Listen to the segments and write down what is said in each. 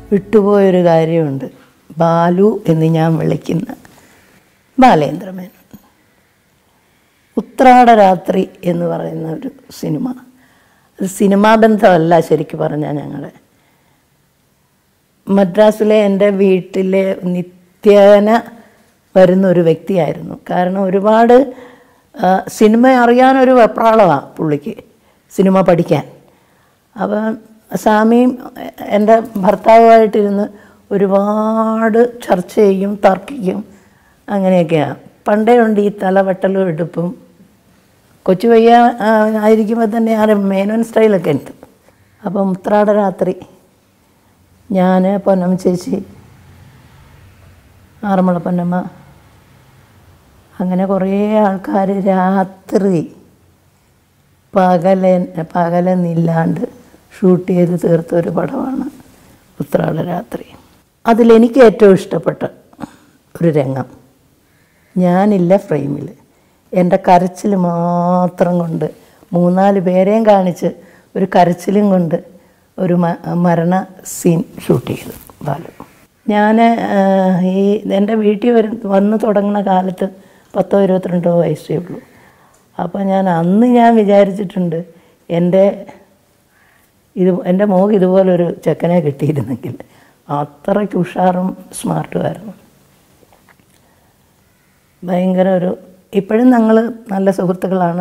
വിട്ടുപോയൊരു കാര്യമുണ്ട് ബാലു എന്ന് ഞാൻ വിളിക്കുന്ന ബാലേന്ദ്രമേനോൻ ഉത്രാട രാത്രി എന്ന് പറയുന്ന ഒരു സിനിമ അത് സിനിമാ ബന്ധമല്ല ശരിക്കും പറഞ്ഞാൽ ഞങ്ങളുടെ മദ്രാസിലെ എൻ്റെ വീട്ടിലെ നിത്യേന വരുന്ന ഒരു വ്യക്തിയായിരുന്നു കാരണം ഒരുപാട് ആ, സിനിമ അറിയാനൊരു വെപ്രാളമാണ് പുള്ളിക്ക് സിനിമ പഠിക്കാൻ അപ്പം സ്വാമിയും എൻ്റെ ഭർത്താവുമായിട്ടിരുന്ന് ഒരുപാട് ചർച്ച ചെയ്യും തർക്കിക്കും അങ്ങനെയൊക്കെയാണ് പണ്ടേ ഉണ്ട് ഈ തലവെട്ടലും എടുപ്പും കൊച്ചു പയ്യ ആ, ആയിരിക്കുമ്പോൾ തന്നെ ആ മേനോൻ സ്റ്റൈലൊക്കെ ഉണ്ട് അപ്പം ഉത്രാട രാത്രി ഞാൻ പൊന്നമ്മ ചേച്ചി ആറന്മുള പൊന്നമ്മ അങ്ങനെ കുറേ ആൾക്കാർ രാത്രി പകല പകലെന്നില്ലാണ്ട് ഷൂട്ട് ചെയ്ത് തീർത്ത ഒരു പടമാണ് ഉത്രാട രാത്രി അതിലെനിക്ക് ഏറ്റവും ഇഷ്ടപ്പെട്ട ഒരു രംഗം ഞാനില്ല ഫ്രെയിമിൽ എൻ്റെ കരച്ചിൽ മാത്രം കൊണ്ട് മൂന്നാല് പേരെയും കാണിച്ച് ഒരു കരച്ചിലും കൊണ്ട് ഒരു മ- മരണ സീൻ ഷൂട്ട് ചെയ്തു ബാലു ഞാൻ ഈ എൻ്റെ വീട്ടിൽ വരും വന്ന് തുടങ്ങുന്ന കാലത്ത് പത്തോ ഇരുപത്തിരണ്ടോ വയസ്സേ ഉള്ളൂ അപ്പോൾ ഞാൻ അന്ന് ഞാൻ വിചാരിച്ചിട്ടുണ്ട് എൻ്റെ ഇത് എൻ്റെ മോക്ക് ഇതുപോലൊരു ചെക്കനെ കിട്ടിയിരുന്നെങ്കിൽ അത്രയ്ക്ക് ഉഷാറും സ്മാർട്ടുമായിരുന്നു ഭയങ്കര ഒരു ഇപ്പോഴും ഞങ്ങൾ നല്ല സുഹൃത്തുക്കളാണ്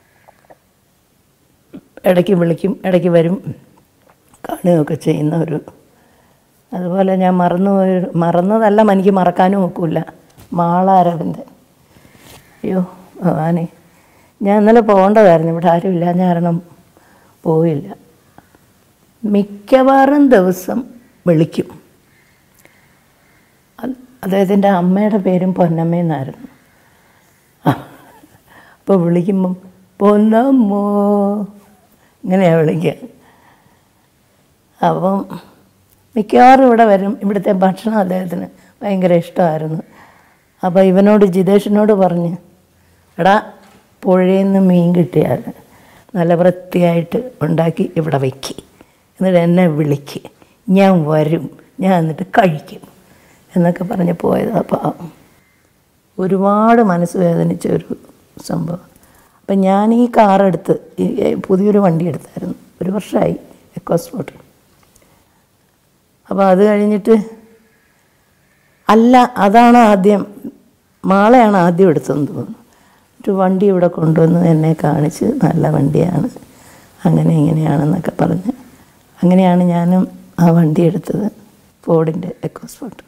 ഇടയ്ക്ക് വിളിക്കും ഇടയ്ക്ക് വരും കാണുകയൊക്കെ ചെയ്യുന്ന ഒരു അതുപോലെ ഞാൻ മറന്നു പോയ മറന്നതല്ല എനിക്ക് മറക്കാനും ഒക്കില്ല മാളാരവിൻ്റെ അയ്യോ ഭഗവാനെ ഞാൻ ഇന്നലെ പോകേണ്ടതായിരുന്നു ഇവിടെ ആരുമില്ല ഞാൻ കാരണം പോയില്ല മിക്കവാറും ദിവസം വിളിക്കും അത് അദ്ദേഹത്തിൻ്റെ അമ്മയുടെ പേരും പൊന്നമ്മയെന്നായിരുന്നു അപ്പോൾ വിളിക്കുമ്പം പൊന്നമ്മോ ഇങ്ങനെയാണ് വിളിക്കുക അപ്പം മിക്കവാറും ഇവിടെ വരും ഇവിടുത്തെ ഭക്ഷണം അദ്ദേഹത്തിന് ഭയങ്കര ഇഷ്ടമായിരുന്നു അപ്പോൾ ഇവനോട് ജിതേഷിനോട് പറഞ്ഞ് എടാ പുഴയിൽ നിന്ന് മീൻ കിട്ടിയാൽ നല്ല വൃത്തിയായിട്ട് ഉണ്ടാക്കി ഇവിടെ വയ്ക്ക് എന്നിട്ട് എന്നെ വിളിക്ക് ഞാൻ വരും ഞാൻ എന്നിട്ട് കഴിക്കും എന്നൊക്കെ പറഞ്ഞ് പോയത് അപ്പോൾ ഒരുപാട് മനസ്സ് വേദനിച്ച ഒരു സംഭവം അപ്പം ഞാൻ ഈ കാറെടുത്ത് ഈ പുതിയൊരു വണ്ടി എടുത്തായിരുന്നു ഒരു വർഷമായി എക്കോസ്പോർട്ട് അപ്പോൾ അത് കഴിഞ്ഞിട്ട് അല്ല അതാണ് ആദ്യം മാളയാണ് ആദ്യം എടുത്തതെന്ന് തോന്നുന്നു ഒരു വണ്ടി ഇവിടെ കൊണ്ടുവന്ന് എന്നെ കാണിച്ച് നല്ല വണ്ടിയാണ് അങ്ങനെ ഇങ്ങനെയാണെന്നൊക്കെ പറഞ്ഞ് അങ്ങനെയാണ് ഞാനും ആ വണ്ടി എടുത്തത് ഫോർഡിൻ്റെ എക്കോസ്പോർട്ട്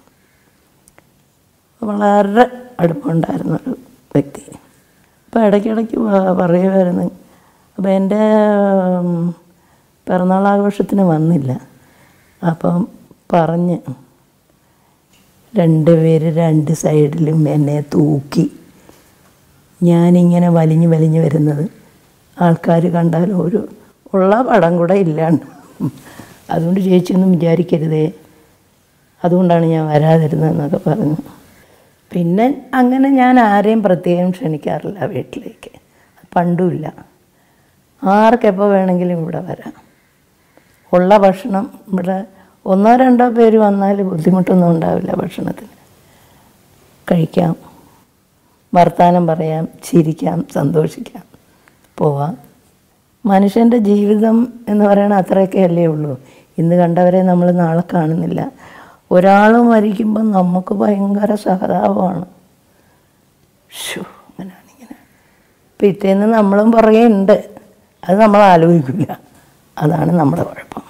വളരെ അടുപ്പമുണ്ടായിരുന്ന ഒരു വ്യക്തി അപ്പോൾ ഇടയ്ക്കിടയ്ക്ക് പ- പറയുമായിരുന്നു അപ്പോൾ എൻ്റെ ഉം, പിറന്നാൾ ആഘോഷത്തിന് വന്നില്ല അപ്പം പറഞ്ഞ് രണ്ടുപേര് രണ്ട് സൈഡിലും എന്നെ തൂക്കി ഞാനിങ്ങനെ വലിഞ്ഞ് വലിഞ്ഞ് വരുന്നത് ആൾക്കാർ കണ്ടാൽ ഒരു ഉള്ള പടം കൂടെ ഇല്ലാണ്ട് അതുകൊണ്ട് ചേച്ചിയൊന്നും വിചാരിക്കരുതേ അതുകൊണ്ടാണ് ഞാൻ വരാതിരുന്നതെന്നൊക്കെ പറഞ്ഞു പിന്നെ അങ്ങനെ ഞാൻ ആരെയും പ്രത്യേകം ക്ഷണിക്കാറില്ല വീട്ടിലേക്ക് പണ്ടുമില്ല ആർക്കെപ്പോൾ വേണമെങ്കിലും ഇവിടെ വരാം ഉള്ള ഭക്ഷണം ഇവിടെ ഒന്നോ രണ്ടോ പേര് വന്നാൽ ബുദ്ധിമുട്ടൊന്നും ഉണ്ടാവില്ല ഭക്ഷണത്തിന് കഴിക്കാം വർത്തമാനം പറയാം ചിരിക്കാം സന്തോഷിക്കാം പോവാം മനുഷ്യൻ്റെ ജീവിതം എന്ന് പറയുന്നത് അത്രയൊക്കെ അല്ലേ ഉള്ളൂ ഇന്ന് കണ്ടവരെ നമ്മൾ നാളെ കാണുന്നില്ല ഒരാൾ മരിക്കുമ്പം നമുക്ക് ഭയങ്കര സഹതാപമാണ് ഷോ അങ്ങനെയാണ് ഇങ്ങനെ പിറ്റേന്ന് നമ്മളും പറയുന്നുണ്ട് അത് നമ്മൾ ആലോചിക്കില്ല അതാണ് നമ്മുടെ കുഴപ്പം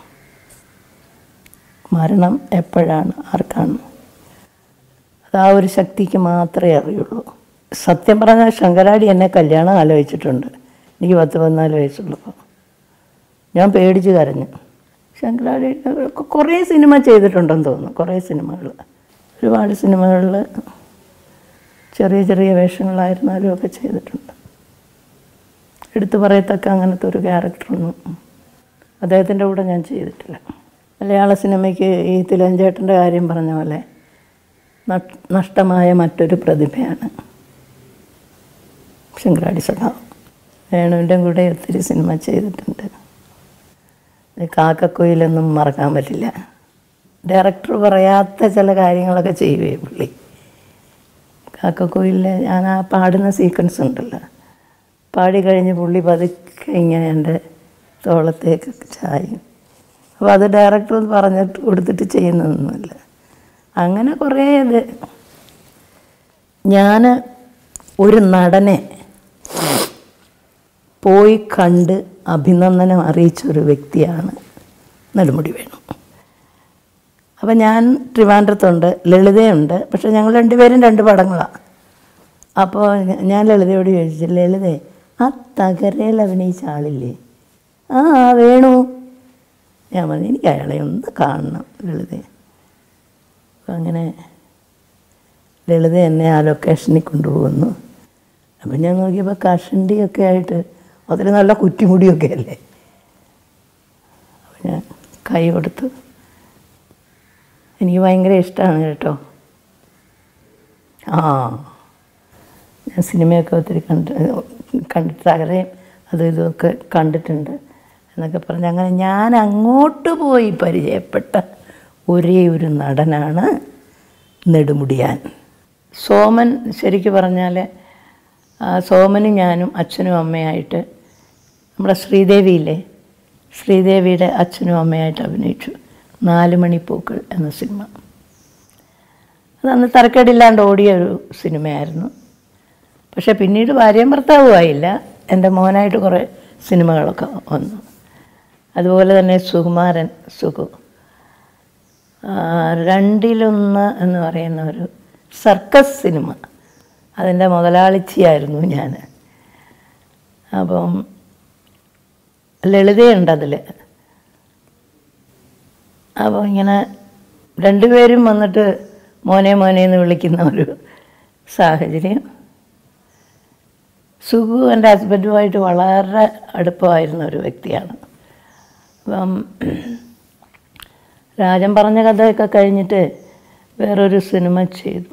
മരണം എപ്പോഴാണ് ആർക്കാണ് അത് ആ ഒരു ശക്തിക്ക് മാത്രമേ അറിയുള്ളൂ സത്യം പറഞ്ഞാൽ ശങ്കരാടി എന്നെ കല്യാണം ആലോചിച്ചിട്ടുണ്ട് എനിക്ക് പത്ത് പതിനാല് വയസ്സുള്ളപ്പോൾ ഞാൻ പേടിച്ച് കരഞ്ഞു ശങ്കരാടി കുറേ സിനിമ ചെയ്തിട്ടുണ്ടെന്ന് തോന്നുന്നു കുറേ സിനിമകൾ ഒരുപാട് സിനിമകളിൽ ചെറിയ ചെറിയ വേഷങ്ങളായിരുന്നാലും ഒക്കെ ചെയ്തിട്ടുണ്ട് എടുത്തു പറയത്തക്ക അങ്ങനത്തെ ഒരു ക്യാരക്ടറൊന്നും അദ്ദേഹത്തിൻ്റെ കൂടെ ഞാൻ ചെയ്തിട്ടില്ല മലയാള സിനിമയ്ക്ക് ഈ തിലഞ്ചേട്ടൻ്റെ കാര്യം പറഞ്ഞ പോലെ നഷ്- നഷ്ടമായ മറ്റൊരു പ്രതിഭയാണ് ശങ്കരാടി സഖാവ് വേണുവിൻ്റെ കൂടെ ഒത്തിരി സിനിമ ചെയ്തിട്ടുണ്ട് ഈ കാക്കക്കുയിലൊന്നും മറക്കാൻ പറ്റില്ല ഡയറക്ടർ പറയാത്ത ചില കാര്യങ്ങളൊക്കെ ചെയ്യുവേ പുള്ളി കാക്കക്കോയിലിൽ ഞാൻ ആ പാടുന്ന സീക്വൻസ് ഉണ്ടല്ലോ പാടി കഴിഞ്ഞ് പുള്ളി പതുക്കെ ഇങ്ങനെ എൻ്റെ തോളത്തേക്ക് ചായും അപ്പോൾ അത് ഡയറക്ടർ പറഞ്ഞിട്ട് കൊടുത്തിട്ട് ചെയ്യുന്നതൊന്നുമല്ല അങ്ങനെ കുറേ ഇത് ഞാൻ ഒരു നടനെ പോയി കണ്ട് അഭിനന്ദനം അറിയിച്ച ഒരു വ്യക്തിയാണ് നെടുമുടി വേണു അപ്പം ഞാൻ ട്രിവാൻഡ്രത്തുണ്ട് ലളിതയുണ്ട് പക്ഷെ ഞങ്ങൾ രണ്ടുപേരും രണ്ട് പടങ്ങളാണ് അപ്പോൾ ഞ- ഞാൻ ലളിതയോട് ചോദിച്ചു ലളിതേ ആ തകരയിൽ അഭിനയിച്ച ആളില്ലേ ആ ആ, വേണു ഞാൻ പറഞ്ഞു എനിക്ക് അയാളെ ഒന്ന് കാണണം ലളിതയെ അപ്പം അങ്ങനെ ലളിത എന്നെ ആ ലൊക്കേഷനിൽ കൊണ്ടുപോകുന്നു അപ്പം ഞാൻ നോക്കിയപ്പോൾ കഷണ്ടിയൊക്കെ ആയിട്ട് അതിൽ നല്ല കുറ്റിമുടിയൊക്കെ അല്ലേ അപ്പം ഞാൻ കൈ കൊടുത്തു എനിക്ക് ഭയങ്കര ഇഷ്ടമാണ് കേട്ടോ ആ ഞാൻ സിനിമയൊക്കെ ഒത്തിരി കണ്ട് കണ്ടിട്ട് തകരയും അതും ഇതുമൊക്കെ കണ്ടിട്ടുണ്ട് എന്നൊക്കെ പറഞ്ഞ് അങ്ങനെ ഞാൻ അങ്ങോട്ട് പോയി പരിചയപ്പെട്ട ഒരേ ഒരു നടനാണ് നെടുമുടിയാൻ സോമൻ ശരിക്കും പറഞ്ഞാൽ ആ, സോമനും ഞാനും അച്ഛനും അമ്മയായിട്ട് നമ്മുടെ ശ്രീദേവിയിലെ ശ്രീദേവിയുടെ അച്ഛനും അമ്മയായിട്ട് അഭിനയിച്ചു നാല് മണിപ്പൂക്കൾ എന്ന സിനിമ അത് അന്ന് തരക്കേടില്ലാണ്ട് ഓടിയ ഒരു സിനിമയായിരുന്നു പക്ഷേ പിന്നീട് ഭാര്യയും ഭർത്താവും ആയില്ല എൻ്റെ മോനായിട്ട് കുറേ സിനിമകളൊക്കെ വന്നു അതുപോലെ തന്നെ സുകുമാരൻ സുഖു ആ, രണ്ടിലൊന്ന് എന്ന് പറയുന്ന ഒരു സർക്കസ് സിനിമ അതിൻ്റെ മുതലാളിച്ചിയായിരുന്നു ഞാൻ അപ്പം ലളിതയുണ്ട് അതിൽ അപ്പോൾ ഇങ്ങനെ രണ്ടുപേരും വന്നിട്ട് മോനെ മോനെ എന്ന് വിളിക്കുന്ന ഒരു സാഹചര്യം സുഖു എൻ്റെ ഹസ്ബൻഡുമായിട്ട് വളരെ അടുപ്പമായിരുന്ന ഒരു വ്യക്തിയാണ് അപ്പം രാജൻ പറഞ്ഞ കഥയൊക്കെ കഴിഞ്ഞിട്ട് വേറൊരു സിനിമ ചെയ്തു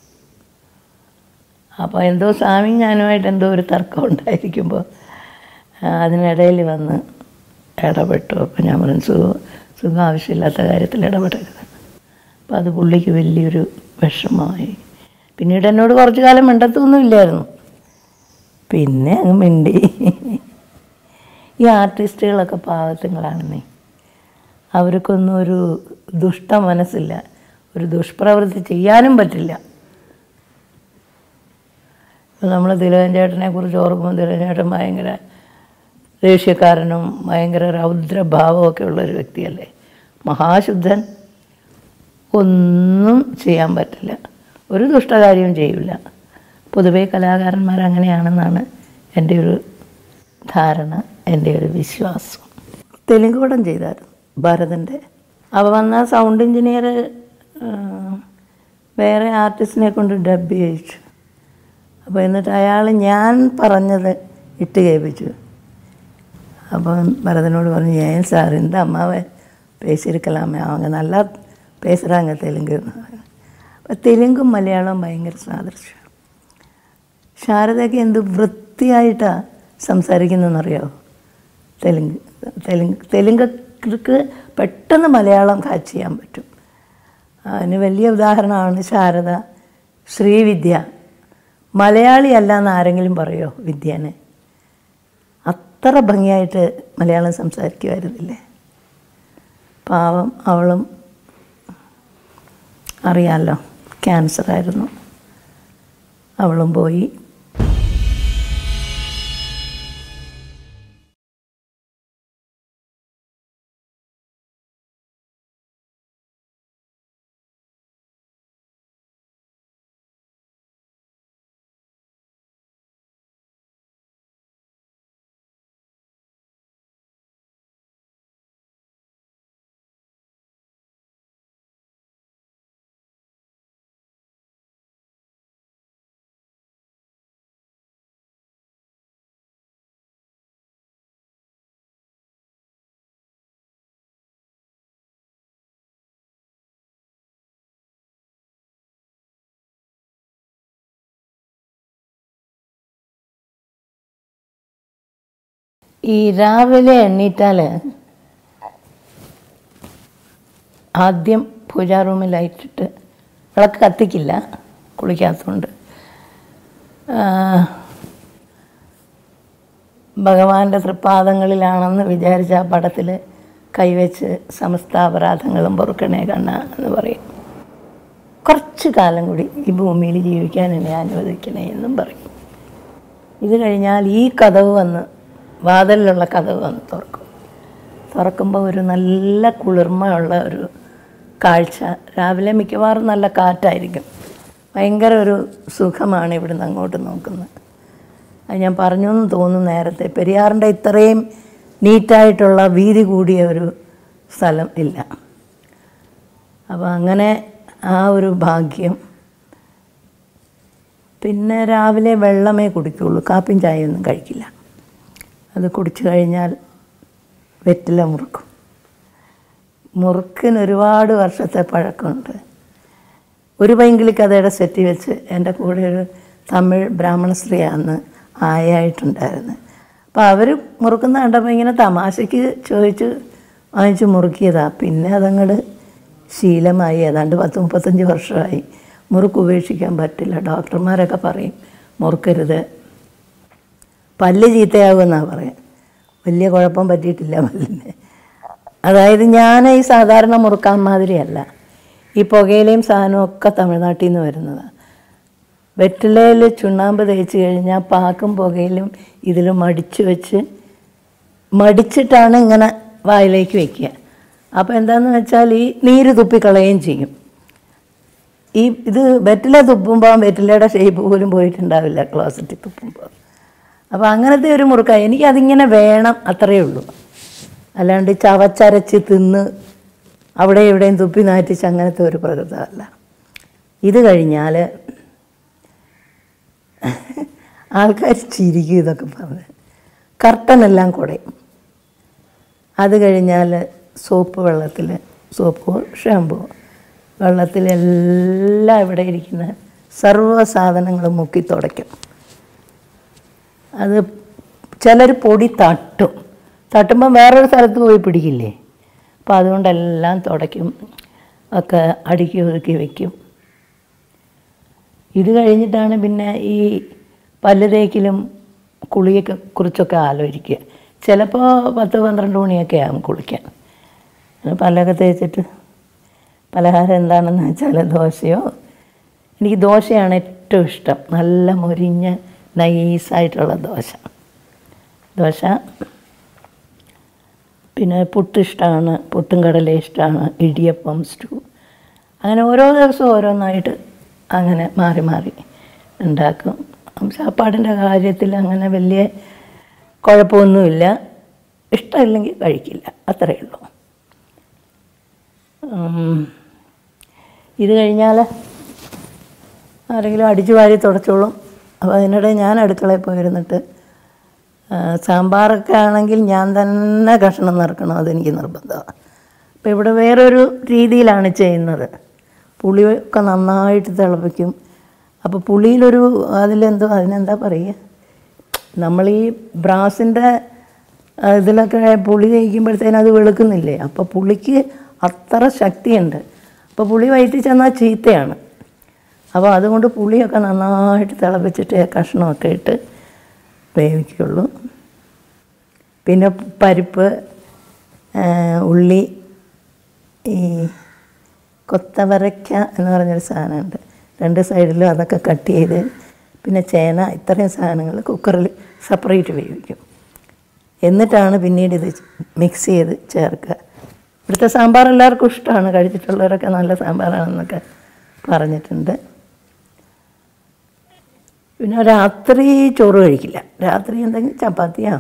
അപ്പോൾ എന്തോ സ്വാമി ഞാനുമായിട്ട് എന്തോ ഒരു തർക്കം ഉണ്ടായിരിക്കുമ്പോൾ ആ, അതിനിടയിൽ വന്ന് ഇടപെട്ടു അപ്പോൾ ഞാൻ പറഞ്ഞു സുഖം സുഖം ആവശ്യമില്ലാത്ത കാര്യത്തിൽ ഇടപെടരുത് അപ്പോൾ അത് പുള്ളിക്ക് വലിയൊരു വിഷമമായി പിന്നീട് എന്നോട് കുറച്ച് കാലം മിണ്ടത്തൊന്നും ഇല്ലായിരുന്നു പിന്നെ അങ്ങ് മിണ്ടി ഈ ആർട്ടിസ്റ്റുകളൊക്കെ പാവത്തുങ്ങളാണെന്നേ അവർക്കൊന്നും ഒരു ദുഷ്ട മനസ്സില്ല ഒരു ദുഷ്പ്രവൃത്തി ചെയ്യാനും പറ്റില്ല ഇപ്പോൾ നമ്മൾ ദിലകൻ ചേട്ടനെ കുറിച്ച് ഓർക്കുമ്പോൾ ദിലകൻ ചേട്ടൻ ഭയങ്കര ദേഷ്യക്കാരനും ഭയങ്കര രൗദ്രഭാവമൊക്കെ ഉള്ള ഒരു വ്യക്തിയല്ലേ മഹാശുദ്ധൻ ഒന്നും ചെയ്യാൻ പറ്റില്ല ഒരു ദുഷ്ടകാര്യവും ചെയ്യില്ല പൊതുവേ കലാകാരന്മാർ അങ്ങനെയാണെന്നാണ് എൻ്റെ ഒരു ധാരണ എൻ്റെ ഒരു വിശ്വാസം തെലുങ്ക് പടം ചെയ്തായിരുന്നു ഭരതൻ്റെ അപ്പോൾ വന്ന സൗണ്ട് എഞ്ചിനീയർ വേറെ ആർട്ടിസ്റ്റിനെ കൊണ്ട് ഡബ് ചെയ്യിച്ചു അപ്പോൾ എന്നിട്ട് അയാൾ ഞാൻ പറഞ്ഞത് ഇട്ട് കേൾപ്പിച്ചു അപ്പം ഭരതനോട് പറഞ്ഞു ഏൻ സാർ இந்த அம்மாவை பேசியிருக்கலாமே அவங்க நல்லா பேசுகிறாங்க தெலுங்கு അപ്പം തെലുങ്കും മലയാളവും ഭയങ്കര സാദൃശ്യം ശാരദയൊക്കെ എന്ത് വൃത്തിയായിട്ടാണ് സംസാരിക്കുന്നതെന്നറിയാമോ തെലുങ്ക് തെലുങ്ക് തെലുങ്കർക്ക് പെട്ടെന്ന് മലയാളം കാച്ച് ചെയ്യാൻ പറ്റും അതിന് വലിയ ഉദാഹരണമാണ് ശാരദ ശ്രീവിദ്യ മലയാളി അല്ല എന്ന് ആരെങ്കിലും പറയുമോ വിദ്യനെ അത്ര ഭംഗിയായിട്ട് മലയാളം സംസാരിക്കുമായിരുന്നില്ലേ പാവം അവളും അറിയാമല്ലോ ക്യാൻസറായിരുന്നു അവളും പോയി ഈ രാവിലെ എണ്ണീറ്റാൽ ആദ്യം പൂജാ റൂമിൽ ലൈറ്റിട്ട് വിളക്ക് കത്തിക്കില്ല കുളിക്കാത്തതുകൊണ്ട് ആ, ഭഗവാന്റെ തൃപ്പാദങ്ങളിലാണെന്ന് വിചാരിച്ച ആ പടത്തിൽ കൈവച്ച് സമസ്ത അപരാധങ്ങളും പൊറുക്കണേ കണ്ണ എന്ന് പറയും കുറച്ച് കാലം കൂടി ഈ ഭൂമിയിൽ ജീവിക്കാൻ എന്നെ അനുവദിക്കണേ എന്നും പറയും ഇത് കഴിഞ്ഞാൽ ഈ കഥവ് വന്ന് വാതിലിലുള്ള കഥവ് വന്ന് തുറക്കും തുറക്കുമ്പോൾ ഒരു നല്ല കുളിർമയുള്ള ഒരു കാഴ്ച രാവിലെ മിക്കവാറും നല്ല കാറ്റായിരിക്കും ഭയങ്കര ഒരു സുഖമാണ് ഇവിടുന്ന് അങ്ങോട്ട് നോക്കുന്നത് അത് ഞാൻ പറഞ്ഞു എന്ന് തോന്നുന്നു നേരത്തെ പെരിയാറിൻ്റെ ഇത്രയും നീറ്റായിട്ടുള്ള വീതി കൂടിയ ഒരു സ്ഥലം ഇല്ല അപ്പോൾ അങ്ങനെ ആ ഒരു ഭാഗ്യം പിന്നെ രാവിലെ വെള്ളമേ കുടിക്കുള്ളൂ കാപ്പിയും ചായയൊന്നും കഴിക്കില്ല അത് കുടിച്ചു കഴിഞ്ഞാൽ വെറ്റില മുറുക്കും മുറുക്കിന് ഒരുപാട് വർഷത്തെ പഴക്കമുണ്ട് ഒരു പൈങ്കിളി കഥയുടെ സെറ്റ് വെച്ച് എൻ്റെ കൂടെ ഒരു തമിഴ് ബ്രാഹ്മണ സ്ത്രീ അന്ന് ആയായിട്ടുണ്ടായിരുന്നു അപ്പോൾ അവർ മുറുക്കുന്ന കണ്ടപ്പോൾ ഇങ്ങനെ തമാശയ്ക്ക് ചോദിച്ച് വാങ്ങിച്ച് മുറുക്കിയതാണ് പിന്നെ അതങ്ങോട്ട് ശീലമായി ഏതാണ്ട് പത്ത് മുപ്പത്തഞ്ച് വർഷമായി മുറുക്ക് ഉപേക്ഷിക്കാൻ പറ്റില്ല ഡോക്ടർമാരൊക്കെ പറയും മുറുക്കരുത് പല്ല് ചീത്തയാകുമെന്നാണ് പറയാം വലിയ കുഴപ്പം പറ്റിയിട്ടില്ല പല്ലിന് അതായത് ഞാൻ ഈ സാധാരണ മുറുക്കാൻ മാതിരിയല്ല ഈ പുകയിലയും സാധനവും ഒക്കെ തമിഴ്നാട്ടിൽ നിന്ന് വരുന്നതാണ് വെറ്റിലയിൽ ചുണ്ണാമ്പ് തേച്ച് കഴിഞ്ഞാൽ പാക്കും പുകയിലും ഇതിലും മടിച്ച് വെച്ച് മടിച്ചിട്ടാണ് ഇങ്ങനെ വായിലേക്ക് വെക്കുക അപ്പോൾ എന്താണെന്ന് വെച്ചാൽ ഈ നീര് തുപ്പിക്കളയുകയും ചെയ്യും ഈ ഇത് വെറ്റില തുപ്പുമ്പോൾ വെറ്റിലയുടെ ഷേപ്പ് പോലും പോയിട്ടുണ്ടാവില്ല ക്ലോസറ്റിൽ തുപ്പുമ്പോൾ അപ്പോൾ അങ്ങനത്തെ ഒരു മുറുക്ക എനിക്കതിങ്ങനെ വേണം അത്രയേ ഉള്ളൂ അല്ലാണ്ട് ചവച്ചരച്ച് തിന്ന് അവിടെ ഇവിടെയും തുപ്പി നാറ്റിച്ച് അങ്ങനത്തെ ഒരു പ്രകൃതമല്ല ഇത് കഴിഞ്ഞാൽ ആൾക്കാർ ചിരിക്കും ഇതൊക്കെ പറഞ്ഞ് കർട്ടനെല്ലാം കുടയും അത് കഴിഞ്ഞാൽ സോപ്പ് വെള്ളത്തിൽ സോപ്പോ ഷാമ്പോ വെള്ളത്തിലെല്ലാം ഇവിടെ ഇരിക്കുന്ന സർവ്വ സാധനങ്ങളും മുക്കി തുടയ്ക്കും അത് ചിലർ പൊടി തട്ടും തട്ടുമ്പോൾ വേറൊരു സ്ഥലത്ത് പോയി പിടിക്കില്ലേ അപ്പോൾ അതുകൊണ്ടെല്ലാം തുടയ്ക്കും ഒക്കെ അടുക്കി ഒതുക്കി വയ്ക്കും ഇത് കഴിഞ്ഞിട്ടാണ് പിന്നെ ഈ പല്ല് തേക്കിലും കുളിയൊക്കെ കുറിച്ചൊക്കെ ആലോചിക്കുക ചിലപ്പോൾ പത്ത് പന്ത്രണ്ട് മണിയൊക്കെ ആകും കുളിക്കാൻ അത് പല്ലൊക്കെ തേച്ചിട്ട് പലഹാരം എന്താണെന്ന് വെച്ചാൽ ദോശയോ എനിക്ക് ദോശയാണ് ഏറ്റവും ഇഷ്ടം നല്ല മുരിഞ്ഞ് നൈസായിട്ടുള്ള ദോശ ദോശ പിന്നെ പുട്ട് ഇഷ്ടമാണ് പുട്ടും കടല ഇഷ്ടമാണ് ഇടിയപ്പം സ്റ്റൂ അങ്ങനെ ഓരോ ദിവസവും ഓരോന്നായിട്ട് അങ്ങനെ മാറി മാറി ഉണ്ടാക്കും സാപ്പാടിൻ്റെ കാര്യത്തിൽ അങ്ങനെ വലിയ കുഴപ്പമൊന്നുമില്ല ഇഷ്ടമില്ലെങ്കിൽ കഴിക്കില്ല അത്രയേ ഉള്ളൂ ഉം. ഇത് കഴിഞ്ഞാൽ ആരെങ്കിലും അടിച്ചു വാരി തുടച്ചോളും അപ്പോൾ അതിനിടെ ഞാൻ അടുക്കളയിൽ പോയിരുന്നിട്ട് ആ, സാമ്പാറൊക്കെ ആണെങ്കിൽ ഞാൻ തന്നെ കഷ്ണം നിറക്കണം അതെനിക്ക് നിർബന്ധമാണ് അപ്പോൾ ഇവിടെ വേറൊരു രീതിയിലാണ് ചെയ്യുന്നത് പുളി ഒക്കെ നന്നായിട്ട് തിളപ്പിക്കും അപ്പോൾ പുളിയിലൊരു അതിലെന്തോ അതിനെന്താ പറയുക നമ്മൾ ഈ ബ്രാസിൻ്റെ ഇതിലൊക്കെ പുളി തേക്കുമ്പോഴത്തേനും അത് വെളുക്കുന്നില്ലേ അപ്പോൾ പുളിക്ക് അത്ര ശക്തിയുണ്ട് അപ്പോൾ പുളി വയറ്റിൽ ചെന്നാൽ ചീത്തയാണ് അപ്പോൾ അതുകൊണ്ട് പുളിയൊക്കെ നന്നായിട്ട് തിളപ്പിച്ചിട്ട് കഷ്ണമൊക്കെ ഇട്ട് വേവിക്കുള്ളൂ പിന്നെ പരിപ്പ് ആ, ഉള്ളി ഈ കൊത്തവരയ്ക്ക എന്ന് പറഞ്ഞൊരു സാധനമുണ്ട് രണ്ട് സൈഡിലും അതൊക്കെ കട്ട് ചെയ്ത് പിന്നെ ചേന ഇത്രയും സാധനങ്ങൾ കുക്കറിൽ സെപ്പറേറ്റ് വേവിക്കും എന്നിട്ടാണ് പിന്നീട് ഇത് മിക്സ് ചെയ്ത് ചേർക്കുക ഇവിടുത്തെ സാമ്പാർ എല്ലാവർക്കും ഇഷ്ടമാണ് കഴിച്ചിട്ടുള്ളവരൊക്കെ നല്ല സാമ്പാറാണെന്നൊക്കെ പറഞ്ഞിട്ടുണ്ട് പിന്നെ രാത്രി ചോറ് കഴിക്കില്ല രാത്രി എന്തെങ്കിലും ചപ്പാത്തിയോ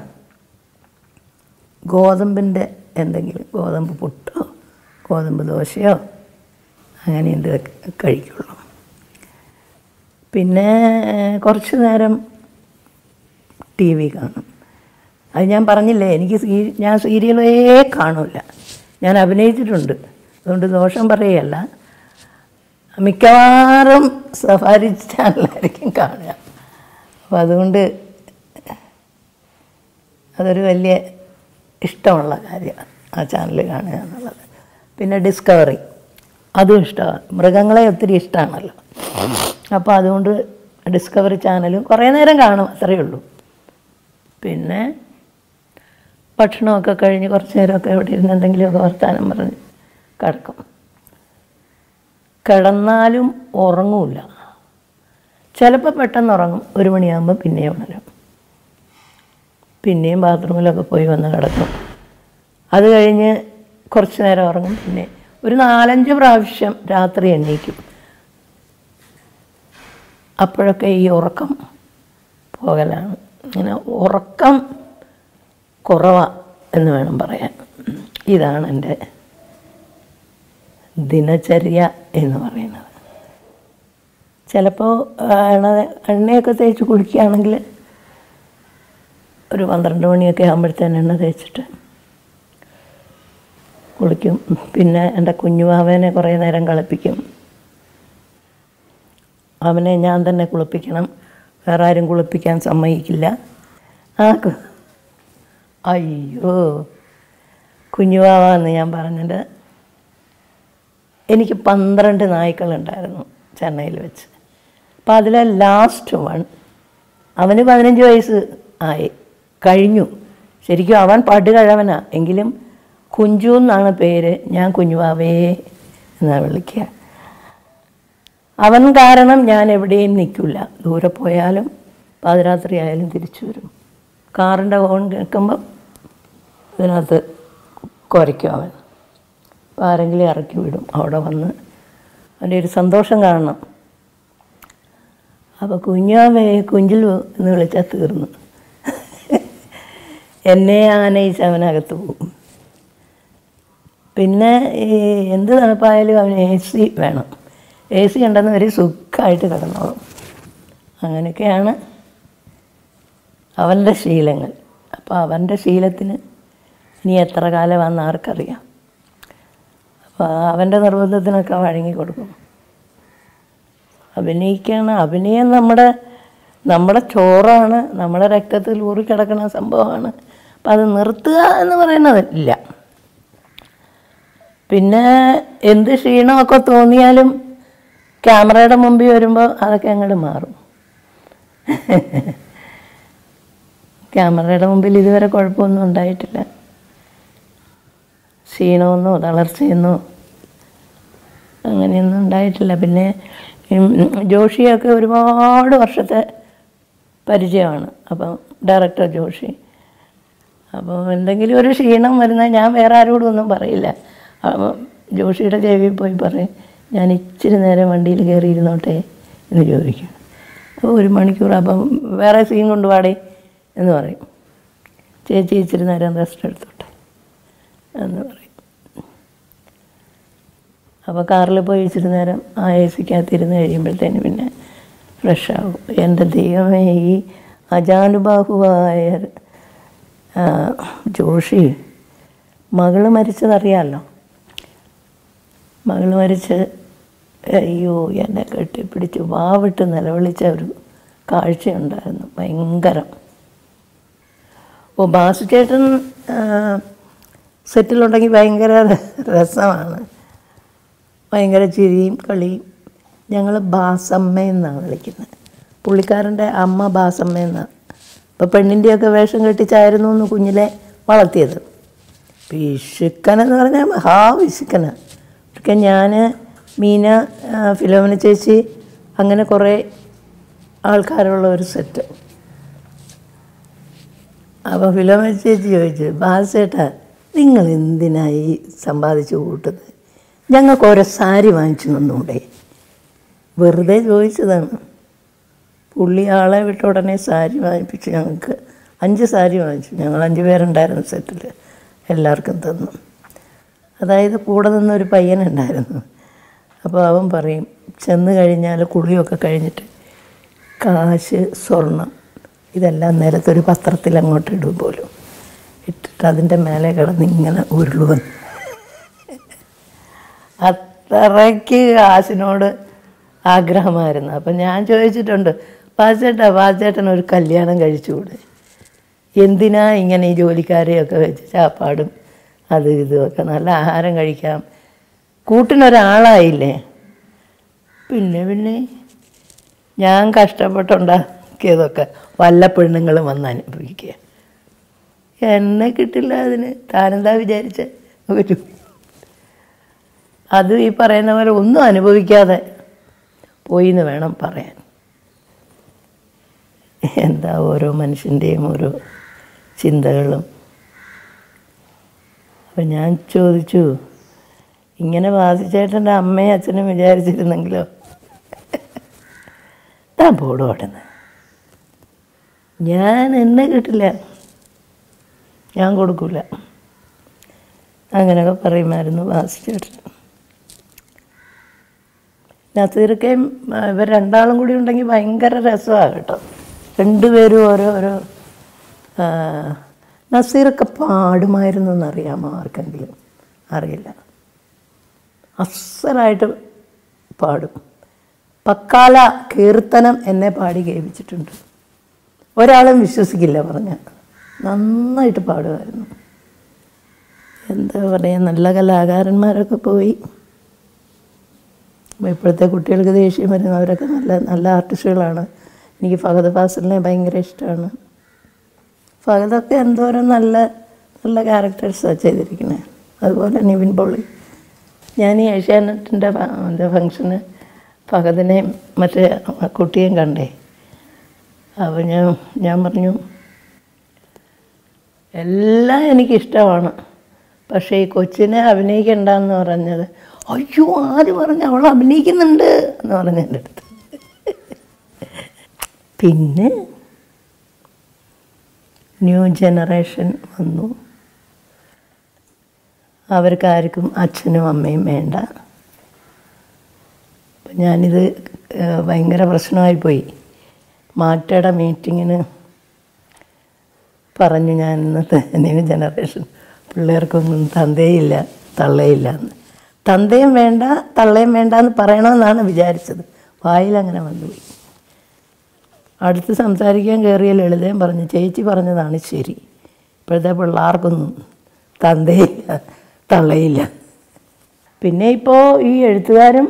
ഗോതമ്പിൻ്റെ എന്തെങ്കിലും ഗോതമ്പ് പുട്ടോ ഗോതമ്പ് ദോശയോ അങ്ങനെ എന്ത് കഴിക്കുള്ളൂ പിന്നെ കുറച്ച് നേരം ടി വി കാണും അത് ഞാൻ പറഞ്ഞില്ലേ എനിക്ക് സീ ഞാൻ സീരിയലേ കാണില്ല ഞാൻ അഭിനയിച്ചിട്ടുണ്ട് അതുകൊണ്ട് ദോഷം പറയുകയല്ല മിക്കവാറും സഫാരി ചാനലായിരിക്കും കാണുക അപ്പോൾ അതുകൊണ്ട് അതൊരു വലിയ ഇഷ്ടമുള്ള കാര്യമാണ് ആ ചാനൽ കാണുക എന്നുള്ളത് പിന്നെ ഡിസ്കവറി അതും ഇഷ്ടമാണ് മൃഗങ്ങളെ ഒത്തിരി ഇഷ്ടമാണല്ലോ അപ്പോൾ അതുകൊണ്ട് ഡിസ്കവറി ചാനലും കുറേ നേരം കാണും അത്രയേ ഉള്ളൂ പിന്നെ ഭക്ഷണമൊക്കെ കഴിഞ്ഞ് കുറച്ച് നേരമൊക്കെ എവിടെ ഇരുന്ന് എന്തെങ്കിലുമൊക്കെ വർത്താനം പറഞ്ഞ് കിടക്കും കിടന്നാലും ഉറങ്ങൂല ചിലപ്പോൾ പെട്ടെന്ന് ഉറങ്ങും ഒരു മണിയാകുമ്പോൾ പിന്നെയും ഉണരും പിന്നെയും ബാത്റൂമിലൊക്കെ പോയി വന്ന് കിടക്കും അത് കഴിഞ്ഞ് കുറച്ച് നേരം ഉറങ്ങും പിന്നെ ഒരു നാലഞ്ച് പ്രാവശ്യം രാത്രി എണീക്കും അപ്പോഴൊക്കെ ഈ ഉറക്കം പോകലാണ് ഇങ്ങനെ ഉറക്കം കുറവാ എന്ന് വേണം പറയാൻ ഇതാണ് എൻ്റെ ദിനചര്യ എന്ന് പറയുന്നത് ചിലപ്പോൾ എണ്ണ എണ്ണയൊക്കെ തേച്ച് കുളിക്കുകയാണെങ്കിൽ ഒരു പന്ത്രണ്ട് മണിയൊക്കെ ആകുമ്പോഴത്തേന് എണ്ണ തേച്ചിട്ട് കുളിക്കും പിന്നെ എൻ്റെ കുഞ്ഞുമാവേനെ കുറേ നേരം കളിപ്പിക്കും അവനെ ഞാൻ തന്നെ കുളിപ്പിക്കണം വേറെ ആരും കുളിപ്പിക്കാൻ സമ്മതിക്കില്ല ആ കു- അയ്യോ കുഞ്ഞുവാവെന്ന് ഞാൻ പറഞ്ഞത് എനിക്ക് പന്ത്രണ്ട് നായ്ക്കളുണ്ടായിരുന്നു ചെന്നൈയിൽ വെച്ച് അപ്പോൾ അതിലെ ലാസ്റ്റ് വൺ അവന് പതിനഞ്ച് വയസ്സ് ആയി കഴിഞ്ഞു ശരിക്കും അവൻ പടുകഴവനാ എങ്കിലും കുഞ്ചു എന്നാണ് പേര് ഞാൻ കുഞ്ഞുവാവേ എന്നാണ് വിളിക്കുക അവൻ കാരണം ഞാൻ എവിടെയും നിൽക്കില്ല ദൂരെ പോയാലും പാതിരാത്രി ആയാലും തിരിച്ചു വരും കാറിൻ്റെ ഹോൺ കേൾക്കുമ്പോൾ ഇതിനകത്ത് കുരയ്ക്കും അവൻ അപ്പോൾ ആരെങ്കിലും ഇറക്കി വിടും അവിടെ വന്ന് അവൻ്റെ ഒരു സന്തോഷം കാണണം അപ്പോൾ കുഞ്ഞാവേ കുഞ്ചിൽ എന്ന് വിളിച്ചാൽ തീർന്നു എന്നെ ആനയിച്ച് അവനകത്ത് പോകും പിന്നെ ഈ എന്ത് തണുപ്പായാലും അവന് എ സി വേണം എ സി ഉണ്ടെന്ന് വരെ സുഖമായിട്ട് കിടന്നോളും അങ്ങനെയൊക്കെയാണ് അവൻ്റെ ശീലങ്ങൾ അപ്പോൾ അവൻ്റെ ശീലത്തിന് ഇനി എത്ര കാലമാണെന്ന് ആർക്കറിയാം അപ്പോൾ അവൻ്റെ നിർബന്ധത്തിനൊക്കെ വഴങ്ങി കൊടുക്കും അഭിനയിക്കാണ് അഭിനയം നമ്മുടെ നമ്മുടെ ചോറാണ് നമ്മുടെ രക്തത്തിൽ ഊറിക്കിടക്കുന്ന സംഭവമാണ് അപ്പം അത് നിർത്തുക എന്ന് പറയുന്നത് ഇല്ല പിന്നെ എന്ത് ക്ഷീണമൊക്കെ തോന്നിയാലും ക്യാമറയുടെ മുമ്പിൽ വരുമ്പോൾ അതൊക്കെ അങ്ങോട്ട് മാറും ക്യാമറയുടെ മുമ്പിൽ ഇതുവരെ കുഴപ്പമൊന്നും ഉണ്ടായിട്ടില്ല ക്ഷീണമൊന്നോ തളർച്ചയെന്നോ അങ്ങനെയൊന്നും ഉണ്ടായിട്ടില്ല പിന്നെ ഉം, ജോഷിയൊക്കെ ഒരുപാട് വർഷത്തെ പരിചയമാണ് അപ്പം ഡയറക്ടർ ജോഷി അപ്പോൾ എന്തെങ്കിലും ഒരു ക്ഷീണം വരുന്നാൽ ഞാൻ വേറെ ആരോടും ഒന്നും പറയില്ല അപ്പം ജോഷിയുടെ ചെവിയിൽ പോയി പറയും ഞാൻ ഇച്ചിരി നേരം വണ്ടിയിൽ കയറി ഇരുന്നോട്ടെ എന്ന് ചോദിക്കും അപ്പോൾ ഒരു മണിക്കൂർ അപ്പം വേറെ സീൻ കൊണ്ടുപാടേ എന്ന് പറയും ചേച്ചി ഇച്ചിരി നേരം റെസ്റ്റ് എടുത്തോട്ടെ എന്ന് പറയും അപ്പോൾ കാറിൽ പോയി ഇച്ചിരി നേരം ആ എ സിക്കകത്തിരുന്ന് കഴിയുമ്പോഴത്തേന് പിന്നെ ഫ്രഷ് ആകും എൻ്റെ ദൈവമേ ഈ അജാനുബാഹുവായ ആ, ജോഷി മകള് മരിച്ചതറിയാമല്ലോ മകള് മരിച്ച് അയ്യോ എന്നെ കെട്ടിപ്പിടിച്ച് വാവിട്ട് നിലവിളിച്ച ഒരു കാഴ്ചയുണ്ടായിരുന്നു ഭയങ്കരം ഓ ബാസു ചേട്ടൻ ആ, സെറ്റിലുണ്ടെങ്കിൽ ഭയങ്കര രസമാണ് ഭയങ്കര ചിരിയും കളിയും ഞങ്ങൾ ബാസമ്മ എന്നാണ് വിളിക്കുന്നത് പുള്ളിക്കാരൻ്റെ അമ്മ ബാസമ്മ എന്നാണ് അപ്പോൾ പെണ്ണിൻ്റെയൊക്കെ വേഷം കെട്ടിച്ചായിരുന്നു എന്ന് കുഞ്ഞിലെ വളർത്തിയത് പിശുക്കനെന്ന് പറഞ്ഞാൽ മഹാ പിശുക്കനാണ് ഒക്കെ ഞാൻ മീന ആ, ഫിലോമിന ചേച്ചി അങ്ങനെ കുറേ ആൾക്കാരുള്ള ഒരു സെറ്റ് അപ്പോൾ ഫിലോമിന ചേച്ചി ചോദിച്ചു ബാസേട്ടാ നിങ്ങൾ എന്തിനായി സമ്പാദിച്ചു കൂട്ടുന്നത് ഞങ്ങൾക്ക് ഓരോ സാരി വാങ്ങിച്ചു തന്നൂടെ വെറുതെ ചോദിച്ചതാണ് പുള്ളി ആളെ വിട്ട ഉടനെ സാരി വാങ്ങിപ്പിച്ചു ഞങ്ങൾക്ക് അഞ്ച് സാരി വാങ്ങിച്ചു ഞങ്ങൾ അഞ്ച് പേരുണ്ടായിരുന്നു സെറ്റിൽ എല്ലാവർക്കും തന്നു അതായത് കൂടെ നിന്നൊരു പയ്യനുണ്ടായിരുന്നു അപ്പോൾ അവൻ പറയും ചെന്ന് കഴിഞ്ഞാൽ കുളിയൊക്കെ കഴിഞ്ഞിട്ട് കാശ് സ്വർണം ഇതെല്ലാം നിലത്തൊരു പത്രത്തിൽ അങ്ങോട്ട് ഇടും പോലും ഇട്ടിട്ട് അതിൻ്റെ മേലെ കിടന്ന് ഇങ്ങനെ ഉരുളുവൻ അത്രയ്ക്ക് കാശിനോട് ആഗ്രഹമായിരുന്നു അപ്പം ഞാൻ ചോദിച്ചിട്ടുണ്ട് പാച്ചേട്ടാ പാച്ചേട്ടൻ ഒരു കല്യാണം കഴിച്ചുകൂടെ എന്തിനാ ഇങ്ങനെ ഈ ജോലിക്കാരെയൊക്കെ വെച്ച് ചാപ്പാടും അത് ഇതുമൊക്കെ നല്ല ആഹാരം കഴിക്കാം കൂട്ടിനൊരാളായില്ലേ പിന്നെ പിന്നെ ഞാൻ കഷ്ടപ്പെട്ടുണ്ടാക്കിയതൊക്കെ വല്ല പെണ്ണുങ്ങളും വന്ന് അനുഭവിക്കുക എന്നെ കിട്ടില്ല അതിന് താനെന്താ വിചാരിച്ച ഒരു അത് ഈ പറയുന്ന പോലെ ഒന്നും അനുഭവിക്കാതെ പോയി എന്ന് വേണം പറയാൻ എന്താ ഓരോ മനുഷ്യൻ്റെയും ഓരോ ചിന്തകളും അപ്പം ഞാൻ ചോദിച്ചു ഇങ്ങനെ വാസിച്ചേട്ടൻ്റെ അമ്മയും അച്ഛനും വിചാരിച്ചിരുന്നെങ്കിലോ താൻ പോടും അവിടുന്ന് ഞാൻ എന്നെ കിട്ടില്ല ഞാൻ കൊടുക്കില്ല അങ്ങനെയൊക്കെ പറയുമായിരുന്നു വാസിച്ചേട്ടൻ നസീർക്കയും ഇവർ രണ്ടാളും കൂടി ഉണ്ടെങ്കിൽ ഭയങ്കര രസമാണ് കേട്ടോ രണ്ടുപേരും ഓരോ ഓരോ ആ, നസീറൊക്കെ പാടുമായിരുന്നു എന്നറിയാമോ ആർക്കെങ്കിലും അറിയില്ല അസലായിട്ട് പാടും പക്കാല കീർത്തനം എന്നെ പാടി കേൾപ്പിച്ചിട്ടുണ്ട് ഒരാളും വിശ്വസിക്കില്ല പറഞ്ഞ നന്നായിട്ട് പാടുമായിരുന്നു എന്താ പറയുക നല്ല കലാകാരന്മാരൊക്കെ പോയി അപ്പോൾ ഇപ്പോഴത്തെ കുട്ടികൾക്ക് ദേഷ്യം വരുന്നവരൊക്കെ നല്ല നല്ല ആർട്ടിസ്റ്റുകളാണ് എനിക്ക് ഫഹദ് ഫാസിലിനെ ഭയങ്കര ഇഷ്ടമാണ് ഫഹദൊക്കെ എന്തോരം നല്ല നല്ല ക്യാരക്ടേഴ്സാണ് ചെയ്തിരിക്കുന്നത് അതുപോലെ നിവിൻ പോളി ഞാൻ ഈ ഏഷ്യാനെറ്റിൻ്റെ എൻ്റെ ഫങ്ഷന് ഫഹദിനെയും മറ്റേ കുട്ടിയെയും കണ്ടേ അപ്പോൾ ഞാൻ ഞാൻ പറഞ്ഞു എല്ലാം എനിക്കിഷ്ടമാണ് പക്ഷേ ഈ കൊച്ചിനെ അഭിനയിക്കണ്ടെന്ന് പറഞ്ഞത് അയ്യോ ആര് പറഞ്ഞു അവൾ അഭിനയിക്കുന്നുണ്ട് എന്ന് പറഞ്ഞു എൻ്റെ അടുത്ത് പിന്നെ ന്യൂ ജനറേഷൻ വന്നു അവർക്ക് ആർക്കും അച്ഛനും അമ്മയും വേണ്ട അപ്പം ഞാനിത് ഏഹ്, ഭയങ്കര പ്രശ്നമായിപ്പോയി മാറ്റയുടെ മീറ്റിങ്ങിന് പറഞ്ഞു ഞാൻ ഇന്നത്തെ ന്യൂ ജനറേഷൻ പിള്ളേർക്കൊന്നും തന്തയില്ല തള്ളയില്ല എന്ന് തന്തയും വേണ്ട തള്ളയും വേണ്ട എന്ന് പറയണമെന്നാണ് വിചാരിച്ചത് വായിൽ അങ്ങനെ വന്നുപോയി അടുത്ത് സംസാരിക്കാൻ കയറിയ ലളിതയും പറഞ്ഞു ചേച്ചി പറഞ്ഞതാണ് ശരി ഇപ്പോഴത്തെ പിള്ളേർക്കൊന്നും തന്തയില്ല തള്ളയില്ല പിന്നെ ഇപ്പോൾ ഈ എഴുത്തുകാരും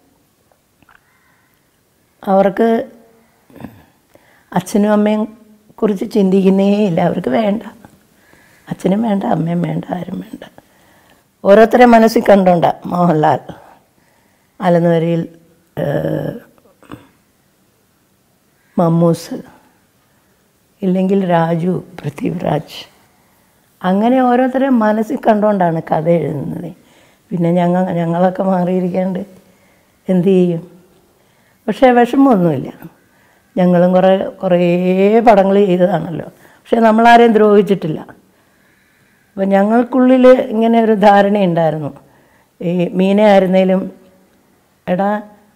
അവർക്ക് അച്ഛനും അമ്മയും കുറിച്ച് ചിന്തിക്കുന്നേ ഇല്ല അവർക്ക് വേണ്ട അച്ഛനും വേണ്ട അമ്മയും വേണ്ട ആരും വേണ്ട ഓരോരുത്തരെ മനസ്സിൽ കണ്ടോണ്ട മോഹൻലാൽ അലനവരിയിൽ ഏഹ്, മമ്മൂസ് ഇല്ലെങ്കിൽ രാജു പൃഥ്വിരാജ് അങ്ങനെ ഓരോരുത്തരെ മനസ്സിൽ കണ്ടുകൊണ്ടാണ് കഥ എഴുതുന്നത് പിന്നെ ഞങ്ങൾ ഞങ്ങളൊക്കെ മാറിയിരിക്കാണ്ട് എന്തു ചെയ്യും പക്ഷേ വിഷമമൊന്നുമില്ല ഞങ്ങളും കുറേ കുറേ പടങ്ങൾ ചെയ്തതാണല്ലോ പക്ഷേ നമ്മളാരെയും ദ്രോഹിച്ചിട്ടില്ല അപ്പം ഞങ്ങൾക്കുള്ളിൽ ഇങ്ങനെ ഒരു ധാരണയുണ്ടായിരുന്നു ഈ മീന ആയിരുന്നേലും എടാ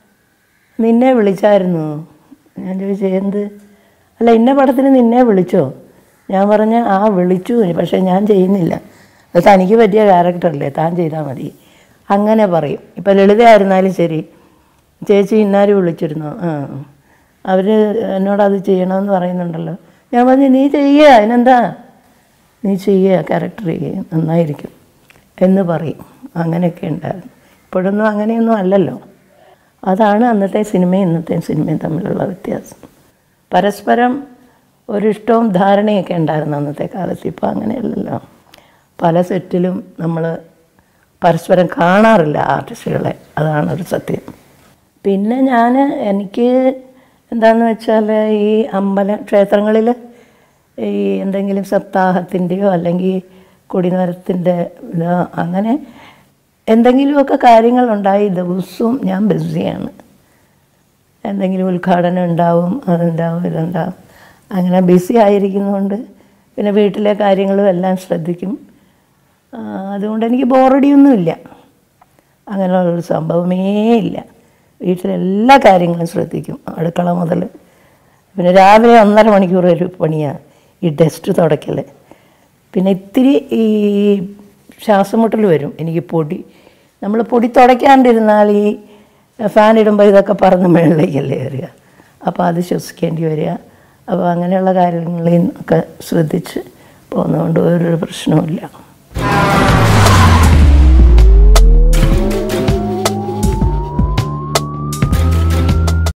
നിന്നെ വിളിച്ചായിരുന്നു ഞാൻ ചോദിച്ചു എന്ത് അല്ല ഇന്ന പടത്തിന് നിന്നെ വിളിച്ചോ ഞാൻ പറഞ്ഞ ആ വിളിച്ചു പക്ഷേ ഞാൻ ചെയ്യുന്നില്ല അത് തനിക്ക് പറ്റിയ ക്യാരക്ടറല്ലേ താൻ ചെയ്താൽ മതി അങ്ങനെ പറയും ഇപ്പം ലളിതയായിരുന്നാലും ശരി ചേച്ചി ഇന്നാരും വിളിച്ചിരുന്നു ആ അവർ എന്നോടത് ചെയ്യണമെന്ന് പറയുന്നുണ്ടല്ലോ ഞാൻ പറഞ്ഞു നീ ചെയ്യുക അതിനെന്താ നീ ചെയ്യുക ക്യാരക്ടർ ചെയ്യുക നന്നായിരിക്കും എന്ന് പറയും അങ്ങനെയൊക്കെ ഉണ്ടായിരുന്നു ഇപ്പോഴൊന്നും അങ്ങനെയൊന്നും അല്ലല്ലോ അതാണ് അന്നത്തെ സിനിമയും ഇന്നത്തെ സിനിമയും തമ്മിലുള്ള വ്യത്യാസം പരസ്പരം ഒരിഷ്ടവും ധാരണയൊക്കെ ഉണ്ടായിരുന്നു അന്നത്തെ കാലത്ത് ഇപ്പോൾ അങ്ങനെയല്ലല്ലോ പല സെറ്റിലും നമ്മൾ പരസ്പരം കാണാറില്ല ആർട്ടിസ്റ്റുകളെ അതാണ് ഒരു സത്യം പിന്നെ ഞാൻ എനിക്ക് എന്താന്ന് വെച്ചാൽ ഈ അമ്പല ക്ഷേത്രങ്ങളിൽ ഈ എന്തെങ്കിലും സപ്താഹത്തിൻ്റെയോ അല്ലെങ്കിൽ കൊടിമരത്തിൻ്റെ ഇതോ അങ്ങനെ എന്തെങ്കിലുമൊക്കെ കാര്യങ്ങളുണ്ടായി ദിവസവും ഞാൻ ബിസിയാണ് എന്തെങ്കിലും ഉദ്ഘാടനം ഉണ്ടാവും അതുണ്ടാവും ഇതുണ്ടാവും അങ്ങനെ ബിസി ആയിരിക്കുന്നതുകൊണ്ട് പിന്നെ വീട്ടിലെ കാര്യങ്ങളും എല്ലാം ശ്രദ്ധിക്കും ആ, അതുകൊണ്ട് എനിക്ക് ബോറടിയൊന്നുമില്ല അങ്ങനെയുള്ളൊരു സംഭവമേ ഇല്ല വീട്ടിലെല്ലാ കാര്യങ്ങളും ശ്രദ്ധിക്കും അടുക്കള മുതൽ പിന്നെ രാവിലെ ഒന്നര മണിക്കൂർ ഒരു പണിയാണ് ഈ ഡസ്റ്റ് തുടയ്ക്കൽ പിന്നെ ഇത്തിരി ഈ ശ്വാസം മുട്ടൽ വരും എനിക്ക് പൊടി നമ്മൾ പൊടി തുടയ്ക്കാണ്ടിരുന്നാൽ ഈ ഫാൻ ഇടുമ്പോൾ ഇതൊക്കെ പറന്ന് മുകളിലേക്കല്ലേ വരിക അപ്പോൾ അത് ശ്വസിക്കേണ്ടി വരിക അപ്പോൾ അങ്ങനെയുള്ള കാര്യങ്ങളിൽ ഒക്കെ ശ്രദ്ധിച്ച് പോകുന്നതുകൊണ്ട് ഒരു പ്രശ്നവുമില്ല